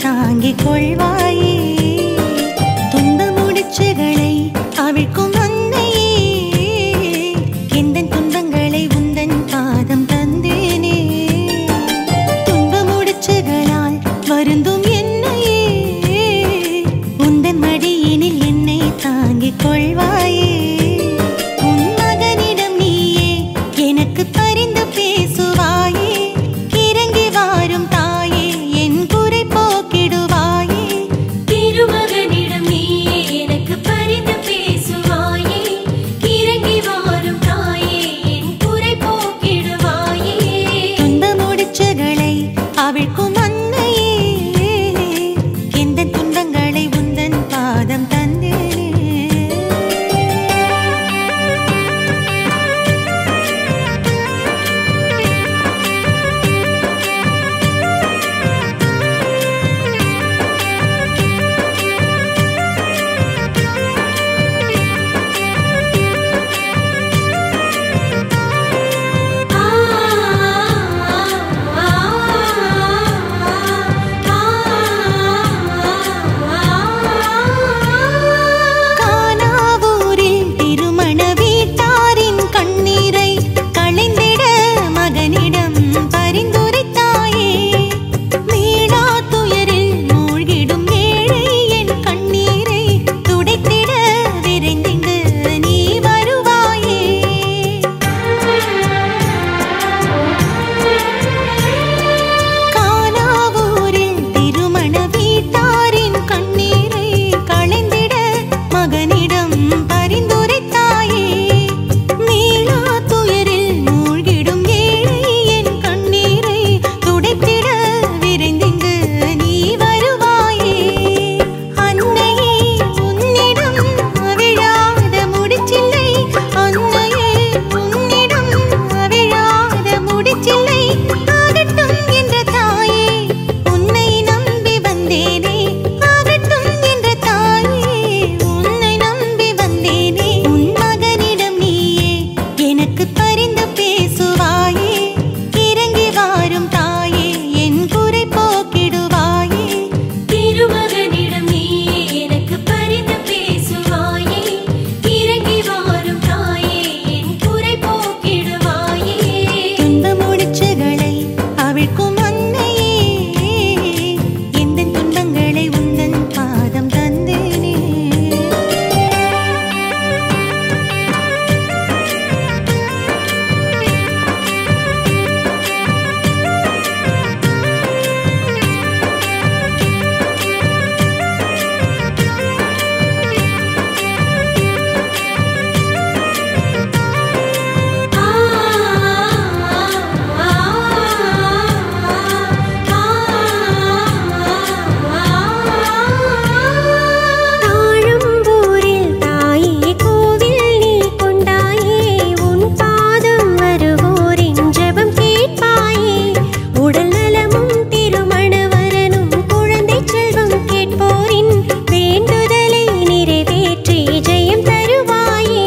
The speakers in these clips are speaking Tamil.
தாங்கிக் கொள்வாயே துன்ப முடிச்சுகளை அவிழ்க்கும் அன்னையே எந்தன் துன்பங்களை உந்தன் பாதம் தந்தேனே துன்ப முடிச்சுகளால் வருந்தும் என்னையே உந்தன் மடியினில் என்னை தாங்கிக் கொள்வாயே உன் மகனிடம் நீயே எனக்கு பரிந்து பேசுவாயே இறங்கி வாரும் தாயே என் குறை போக்கிடுவாயே திருமகனிடம் நீயே எனக்கு பரிந்து பேசுவாயே இறங்கி வாரும் தாயே என் குறை போக்கிடுவாயே துன்ப முடிச்சுகளை அவிழ்க்கும் அன்னையே எந்த துன்பங்களை உந்தன் பாதம் தந்தேனே ஆ ஆ கானாவூரில் திருமண வீட்டாரின் கண்ணீரை களைந்திட மகனிடம் பரிந்துரைத்தாயே மீளா துயரில் மூழ்கிடும் ஏழை என் கண்ணீரை துடைத்திட விரைந்திங்கு நீ வருவாயே கானாவூரில் திருமண வீட்டாரின் கண்ணீரை களைந்திட மகனிடம் பரிந்துரைத்தாயே மீளா துயரில் மூழ்கிடும் ஏழை என் கண்ணீரை துடைத்திட விரைந்திங்கு நீ வருவாயே அன்னையே உன்னிடம் அவிழாத முடிச்சில்லை அன்னையே உன்னிடம் அவிழாத முடிச்சில்லை ஆகட்டும் என்ற தாயே உன்னை நம்பி வந்தேனே ஆகட்டும் என்ற தாயே உன்னை நம்பி வந்தேனே உன் மகனிடம் நீயே எனக்கு பரிந்து பேசுவாயே இறங்கி வாரும் தாயே என் குறை போக்கிடுவாயே திருமகனிடம் நீயே எனக்கு பரிந்து பேசுவாயே இறங்கி வாரும் தாயே என் குறை போக்கிடுவாயே துன்ப முடிச்சுகளை அவிழ்க்கும் அன்னையே எந்த துன்பங்களை உந்தன் பாதம் தந்தேனே ஆ தாழம்பூரில் தாயே கோவில் நீ கொண்டாயே உன் பாதம் வருவோரின் ஜெபம் கேட்பாயே உடல் நலமும் திருமண வரனும் குழந்தை செல்வம் கேட்போரின் வேண்டுதலை நிறைவேற்றி ஜெயம் தருவாயே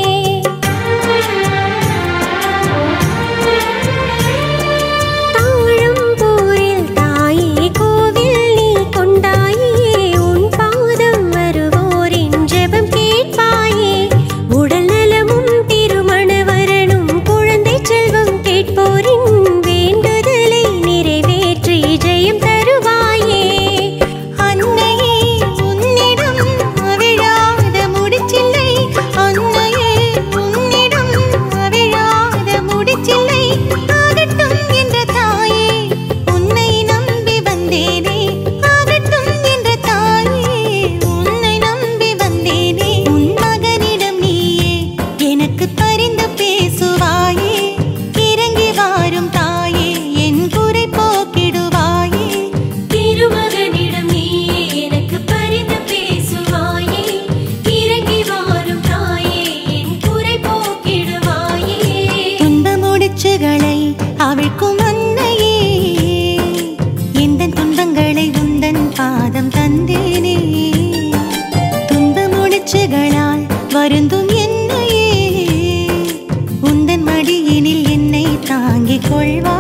தாழம்பூரில் தாயே கோவில் நீ கொண்டாயே உன் பாதம் வருவோரின் ஜெபம் கேட்பாயே உடல் நலமும் திருமண வரனும் குழந்தை செல்வம் கேட்போரின் வேண்டுதலை நிறைவேற்றி ஜெயம் தருவாயே அன்னையே உன்னிடம் அவிழாத முடிச்சில்லை அன்னையே உன்னிடம் அவிழாத முடிச்சில்லை ஆகட்டும் என்ற தாயே உன்னை நம்பி வந்தேனே ஆகட்டும் என்ற தாயே உன்னை நம்பி வந்தேனே உன் மகனிடம் நீயே எனக்கு பரிந்து பேசுவாயே இறங்கி வாரும் தாயே என் குறை போக்கிடுவாயே திருமகனிடம் நீயே எனக்கு பரிந்து பேசுவாயே இறங்கி வாரும் தாயே என் குறை போக்கிடுவாயே துன்ப முடிச்சுகளை அவிழ்க்கும் அன்னையே எந்த துன்பங்களை உந்தன் பாதம் தந்தேனே துன்ப முடிச்சுகளால் வருந்தும் என்னையே உந்தன் மடியினில் என்னை தாங்கிக் கொள்வாய்